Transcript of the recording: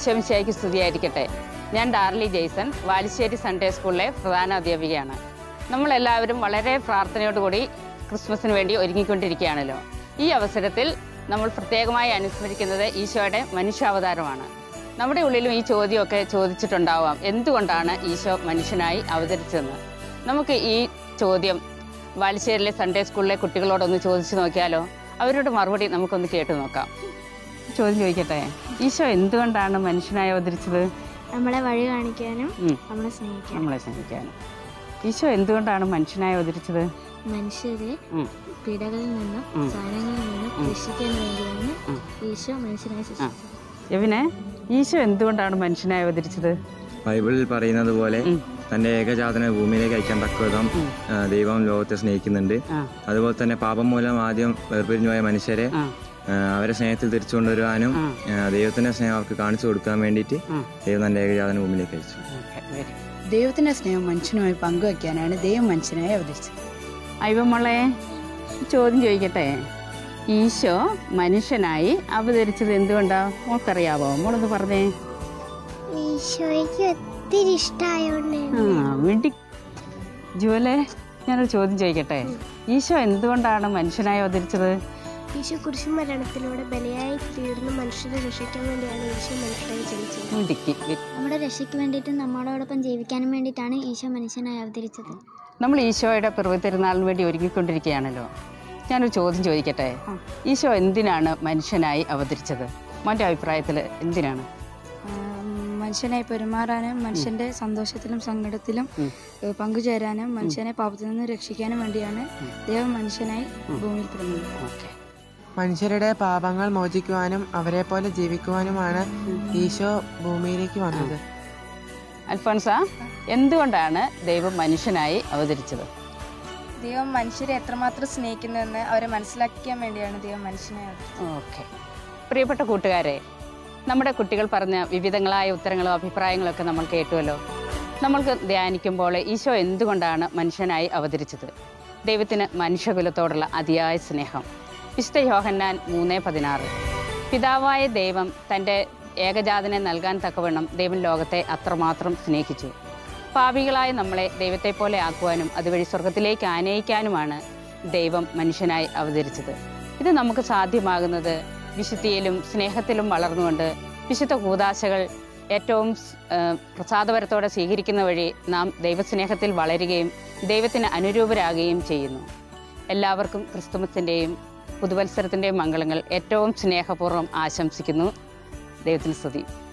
ഈശോമിശിയായിക്ക് സ്തുതിയായിരിക്കട്ടെ ഞാൻ ഡാർലി Jason വാലിശ്ശേരി Sunday സ്കൂളിലെ പ്രധാന അധ്യാപികയാണ് നമ്മളെല്ലാവരും വളരെ പ്രാർത്ഥനയോടുകൂടി ക്രിസ്മസിന് വേണ്ടി ഒരുങ്ങിക്കൊണ്ടിരിക്കുകയാണല്ലോ ഈ അവസരത്തിൽ നമ്മൾ പ്രത്യേകമായി അനുസ്മരിക്കുന്നത് ഈശോയുടെ മനുഷ്യാവതാരമാണ് നമ്മുടെ ഉള്ളിലും ഈ ചോദ്യമൊക്കെ ചോദിച്ചിട്ടുണ്ടാവാം എന്തുകൊണ്ടാണ് ഈശോ മനുഷ്യനായി അവതരിച്ചതെന്ന് നമുക്ക് ഈ ചോദ്യം വാലിശ്ശേരിയിലെ സൺഡേ സ്കൂളിലെ കുട്ടികളോടൊന്ന് ചോദിച്ചു നോക്കിയാലോ അവരുടെ മറുപടി നമുക്കൊന്ന് കേട്ടു നോക്കാം ചോദ്യം ചോദിക്കട്ടെ ഈശോ എന്തുകൊണ്ടാണ് മനുഷ്യനായി അവതരിച്ചത് നമ്മളെ വഴി കാണിക്കാനും ഉം, നമ്മളെ സ്നേഹിക്കാനും നമ്മളെ സ്നേഹിക്കാനും ഈശോ എന്തുകൊണ്ടാണ് മനുഷ്യനായി അവതരിച്ചത് മനുഷ്യരെ ഉം, പീഡകളിൽ നിന്നും ഉം. സാധനങ്ങളിൽ നിന്നും രക്ഷിക്കാൻ വേണ്ടിയാണ് ഉം. ഈശോ മനുഷ്യനായി സൃഷ്ടിച്ചത് എവിനെ ഈശോ എന്തുകൊണ്ടാണ് മനുഷ്യനായി അവതരിച്ചത് ബൈബിളിൽ പറയുന്നത് പോലെ ഉം. തന്റെ ഏകജാതനെ ഭൂമിയിലേക്ക് അയക്കാൻ തക്ക വിധം ഉം. ആ, ദൈവം ലോകത്തെ സ്നേഹിക്കുന്നുണ്ട് ആ അതുപോലെ തന്നെ പാപം മൂലം ആദ്യം വേർപിരിഞ്ഞു പോയ മനുഷ്യരെ ആ ആ, അവരെ സ്നേഹത്തിൽ തിരിച്ചു കൊണ്ടുവരുവാനും ആ. ആ, ദൈവത്തിന്റെ സ്നേഹം അവർക്ക് കാണിച്ചു കൊടുക്കാൻ വേണ്ടിയിട്ട് ആ ദൈവം തന്റെ ഏകജാതനെ ഭൂമിയിലേക്ക് അയച്ചു ഓക്കെ വെരി ദൈവത്തിന്റെ സ്നേഹം മനുഷ്യനുമായി പങ്കുവയ്ക്കാനാണ് ദൈവം മനുഷ്യനായി അവതരിച്ചത് അയ്യമ്മളെ ചോദ്യം ചോദിക്കട്ടെ ഈശോ മനുഷ്യനായി അവതരിച്ചത് എന്തുകൊണ്ടാ മോൾക്കറിയാവോ മോളൊന്ന് പറഞ്ഞേ ഈശോയ്ക്ക് ഒത്തിരി ഇഷ്ടമായോണ്ട് ആ വേണ്ടി ജുവലെ ഞാനൊരു ചോദ്യം ചോദിക്കട്ടെ ഈശോ എന്തുകൊണ്ടാണ് മനുഷ്യനായി അവതരിച്ചത് ഈശോ കുരിശു മരണത്തിലൂടെ ബലിയായി തീർന്ന് മനുഷ്യരെ രക്ഷിക്കാൻ വേണ്ടിയാണ് ഈശോ മനുഷ്യരായി ജനിച്ചത് മിടുക്കി വെ- നമ്മുടെ രക്ഷയ്ക്ക് വേണ്ടിയിട്ടും നമ്മളോടൊപ്പം ജീവിക്കാനും വേണ്ടിയിട്ടാണ് ഈശോ മനുഷ്യനായി അവതരിച്ചത് നമ്മൾ ഈശോയുടെ പിറവി തിരുനാളിന് വേണ്ടി ഒരുങ്ങിക്കൊണ്ടിരിക്കുകയാണല്ലോ ഞാനൊരു ചോദ്യം ചോദിക്കട്ടെ ഈശോ എന്തിനാണ് മനുഷ്യനായി അവതരിച്ചത് മോൻ്റെ അഭിപ്രായത്തിൽ എന്തിനാണ് മനുഷ്യനായി പെരുമാറാനും മനുഷ്യന്റെ സന്തോഷത്തിലും സങ്കടത്തിലും ഉം. ഏഹ് പങ്കുചേരാനും മനുഷ്യനെ പാപത്തിൽ നിന്ന് രക്ഷിക്കാനും വേണ്ടിയാണ് ദൈവം മനുഷ്യനായി ഭൂമിയിൽ പിറന്നത് ഓക്കെ മനുഷ്യരുടെ പാപങ്ങൾ മോചിക്കുവാനും അവരെ പോലെ ജീവിക്കുവാനുമാണ് ഈശോ ഭൂമിയിലേക്ക് വന്നത് അൽഫോൻസ എന്തുകൊണ്ടാണ് ദൈവം മനുഷ്യനായി അവതരിച്ചത് ദൈവം മനുഷ്യരെ എത്രമാത്രം സ്നേഹിക്കുന്നുവെന്ന് അവരെ മനസ്സിലാക്കിക്കാൻ വേണ്ടിയാണ് ദൈവം മനുഷ്യനായി ഓക്കെ പ്രിയപ്പെട്ട കൂട്ടുകാരെ നമ്മുടെ കുട്ടികൾ പറഞ്ഞ വിവിധങ്ങളായ ഉത്തരങ്ങളും അഭിപ്രായങ്ങളും ഒക്കെ നമ്മൾ കേട്ടുവല്ലോ നമ്മൾക്ക് ധ്യാനിക്കുമ്പോൾ ഈശോ എന്തുകൊണ്ടാണ് മനുഷ്യനായി അവതരിച്ചത് ദൈവത്തിന് മനുഷ്യകുലത്തോടുള്ള അതിയായ സ്നേഹം വിശുദ്ധ യോഹന്നാൻ മൂന്ന് പതിനാറ് പിതാവായ ദൈവം തൻ്റെ ഏകജാതനെ നൽകാൻ തക്കവണ്ണം ദൈവം ലോകത്തെ അത്രമാത്രം സ്നേഹിച്ചു പാപികളായ നമ്മളെ ദൈവത്തെ പോലെ ആക്കുവാനും അതുവഴി സ്വർഗത്തിലേക്ക് ആനയിക്കാനുമാണ് ദൈവം മനുഷ്യനായി അവതരിച്ചത് ഇത് നമുക്ക് സാധ്യമാകുന്നത് വിശുദ്ധിയിലും സ്നേഹത്തിലും വളർന്നുകൊണ്ട് വിശുദ്ധ കൂതാശകൾ ഏറ്റവും സ്- ആ, പ്രസാദപരത്തോടെ സ്വീകരിക്കുന്ന വഴി നാം ദൈവസ്നേഹത്തിൽ വളരുകയും ദൈവത്തിന് അനുരൂപരാകുകയും ചെയ്യുന്നു എല്ലാവർക്കും ക്രിസ്തുമസിൻ്റെയും പുതുവത്സരത്തിൻ്റെയും മംഗളങ്ങൾ ഏറ്റവും സ്നേഹപൂർവ്വം ആശംസിക്കുന്നു ദൈവത്തിന് സ്തുതി